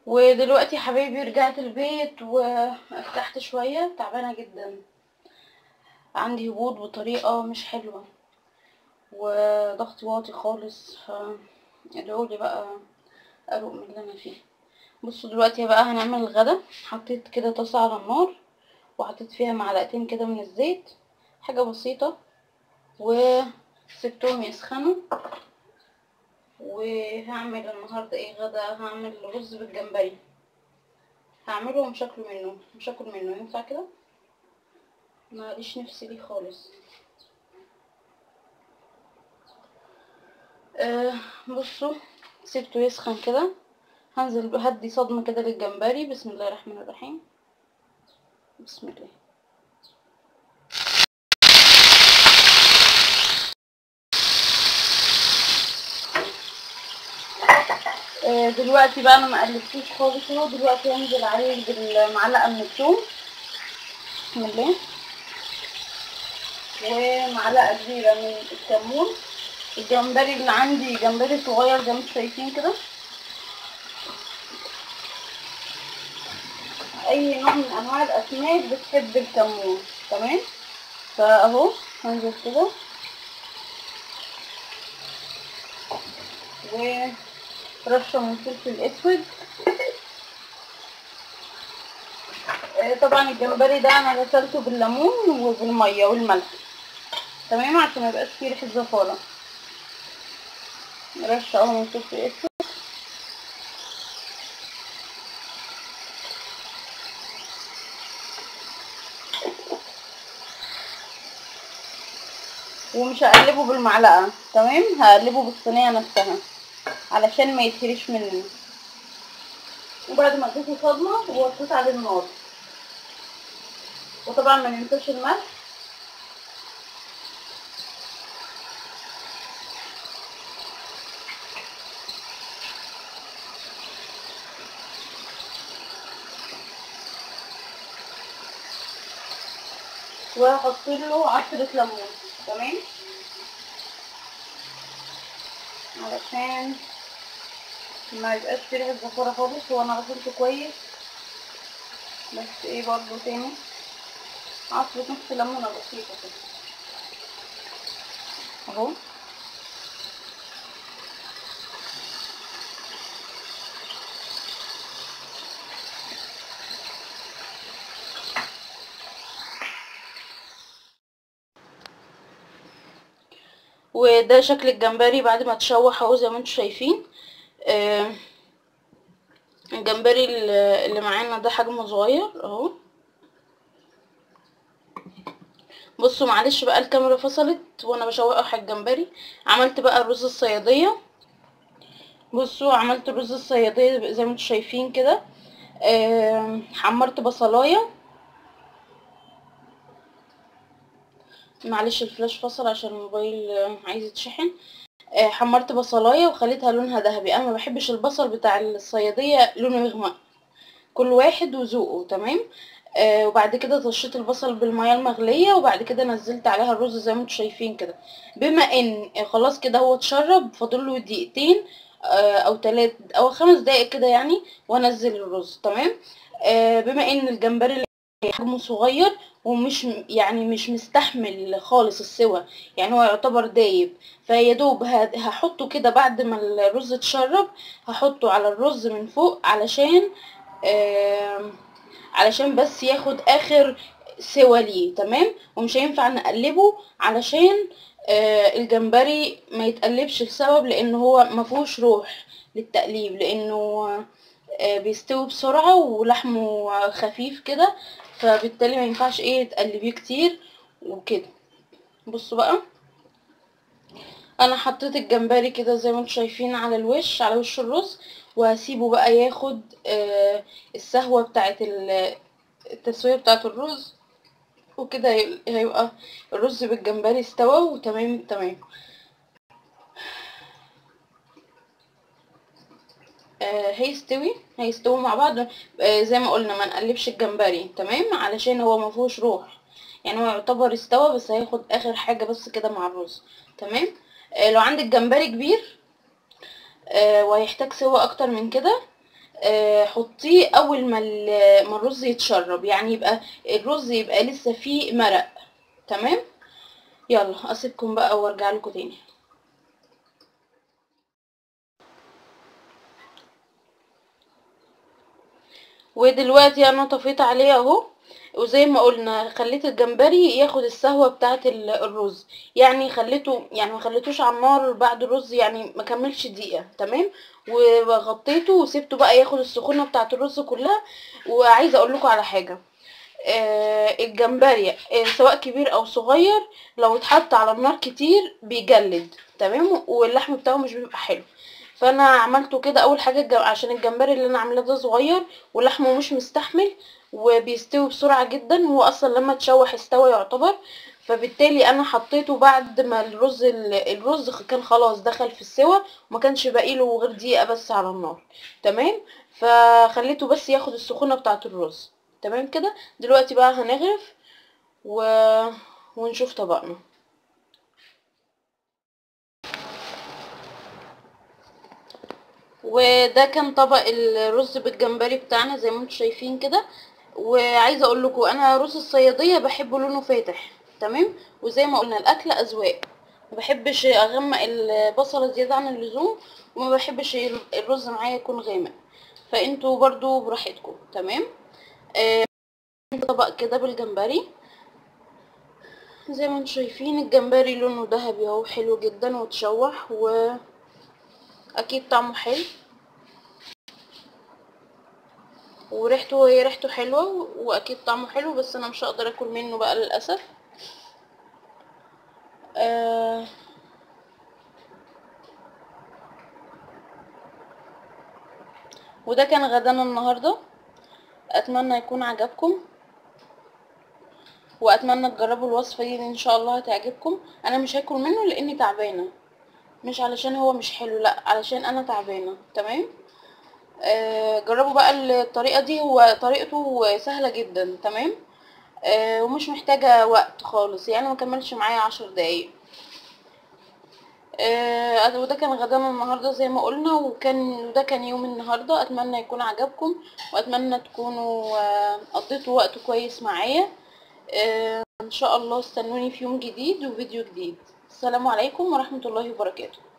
ودلوقتي يا حبايبي رجعت البيت وارتحت شوية تعبانة جدا عندي هبوط بطريقة مش حلوة وضغطي واطي خالص ف ادعولي بقى اروق من اللي انا فيه بصوا دلوقتي بقى هنعمل الغدا حطيت كده طاسة على النار وحطيت فيها معلقتين كده من الزيت حاجة بسيطة وسبتهم يسخنوا وهعمل النهاردة ايه غدا هعمل رز بالجمبري هعمله ومش هاكله منه مش هاكل منه ينفع كده ماليش نفسي ليه خالص أه بصوا سيبته يسخن كده هنزل هدي صدمة كده للجمبري بسم الله الرحمن الرحيم بسم الله آه دلوقتي بقى انا ما قلبتوش خالص اهو دلوقتي هنزل عليه بالمعلقه من الثوم بسم الله ومعلقه كبيره من الكمون الجمبري اللي عندي جمبري صغير زي ما انتم شايفين كده اي نوع من انواع الاسماك بتحب الكمون تمام فاهو هنزل كده ورشه من فلفل اسود طبعا الجمبري ده انا غسلته بالليمون وبالميه والملح تمام عشان ما يبقاش فيه ريحه زفاره رشه اهو من فلفل اسود ومش هقلبه بالمعلقه تمام هقلبه بالصينيه نفسها علشان ما يتهريش مني وبعد ما اديته صدمه ووطيت عليه النار وطبعا ما ننساش الملح وهحط له عصرة ليمون تمام علشان ما يبقاش فيه ريحة زفارة خالص هو انا غسلته كويس بس ايه برضو تاني عصرة نص ليمونة بسيطة كده اهو وده شكل الجمبري بعد ما تشوح اهو زي ما انتم شايفين آه الجمبري اللي معانا ده حجمه صغير اهو بصوا معلش بقى الكاميرا فصلت وانا بشوح الجمبري عملت بقى الرز الصياديه بصوا عملت الرز الصياديه زي ما انتم شايفين كده آه حمرت بصلايه معلش الفلاش فصل عشان الموبايل عايز يتشحن حمرت بصلايه وخليتها لونها ذهبي انا ما بحبش البصل بتاع الصياديه لونه يغمق كل واحد وذوقه تمام آه وبعد كده طشيت البصل بالميه المغليه وبعد كده نزلت عليها الرز زي ما انتم شايفين كده بما ان خلاص كده هو اتشرب فاضل له دقيقتين آه او تلات او خمس دقايق كده يعني وانزل الرز تمام آه بما ان الجمبري حجمه صغير ومش يعني مش مستحمل خالص السوى يعني هو يعتبر دايب فيا دوب هحطه كده بعد ما الرز اتشرب هحطه على الرز من فوق علشان آه علشان بس ياخد اخر سوى ليه تمام ومش هينفع نقلبه علشان آه الجمبري ما يتقلبش لسبب لان هو مفهوش روح للتقليب لانه آه بيستوي بسرعه ولحمه خفيف كده فبالتالي ما ينفعش ايه تقلبيه كتير وكده بصوا بقى انا حطيت الجمبري كده زي ما انتم شايفين على الوش على وش الرز وهسيبه بقى ياخد آه السهوه بتاعه التسويه بتاعه الرز وكده هيبقى الرز بالجمبري استوى وتمام تمام آه هيستوي هيستووا مع بعض آه زي ما قلنا ما نقلبش الجمبري تمام علشان هو ما فيهوش روح يعني هو يعتبر استوى بس هياخد اخر حاجه بس كده مع الرز تمام آه لو عندك جمبري كبير آه وهيحتاج سوا اكتر من كده آه، حطيه اول ما ال- ما الرز يتشرب يعني يبقى الرز يبقى لسه فيه مرق تمام يلا اسيبكم بقى وارجع لكم تاني ودلوقتي انا طفيت عليه اهو وزي ما قلنا خليت الجمبري ياخد السهوة بتاعة ال- الرز يعني خليته يعني ما خليتوش على النار بعد الرز يعني ما كملش دقيقة تمام وغطيته وسبته بقى ياخد السخونة بتاعة الرز كلها وعايزة اقول لكم على حاجة آه الجمبري آه سواء كبير او صغير لو اتحط على النار كتير بيجلد تمام واللحم بتاعه مش بيبقى حلو فانا عملته كده اول حاجه الج- عشان الجمبري اللي انا عاملاه ده صغير ولحمه مش مستحمل وبيستوي بسرعه جدا هو اصلا لما اتشوح استوى يعتبر فبالتالي انا حطيته بعد ما الرز ال- الرز كان خلاص دخل في السوا وما كانش باقي له غير دقيقه بس على النار تمام فخليته بس ياخد السخونه بتاعه الرز تمام كده دلوقتي بقى هنغرف و... ونشوف طبقنا وده كان طبق الرز بالجمبري بتاعنا زي ما انتم شايفين كده وعايزه اقول لكم انا رز الصياديه بحبه لونه فاتح تمام وزي ما قلنا الاكل اذواق ما بحبش اغمق البصله زياده عن اللزوم وما بحبش الرز معايا يكون غامق فانتوا برضو براحتكم تمام آه طبق كده بالجمبري زي ما انتم شايفين الجمبري لونه ذهبي اهو حلو جدا وتشوح واكيد طعمه حلو وريحته هي ريحته حلوه واكيد طعمه حلو بس انا مش هقدر اكل منه بقى للاسف آه وده كان غدانا النهارده اتمنى يكون عجبكم واتمنى تجربوا الوصفه دي ان شاء الله هتعجبكم انا مش هاكل منه لاني تعبانه مش علشان هو مش حلو لا علشان انا تعبانه تمام آه جربوا بقى الطريقه دي هو طريقته سهله جدا تمام آه ومش محتاجه وقت خالص يعني ما كملش معايا عشر دقايق آه وده كان غدانا النهارده زي ما قلنا وكان وده كان يوم النهارده اتمنى يكون عجبكم واتمنى تكونوا آه قضيتوا وقت كويس معايا آه ان شاء الله استنوني في يوم جديد وفيديو جديد السلام عليكم ورحمه الله وبركاته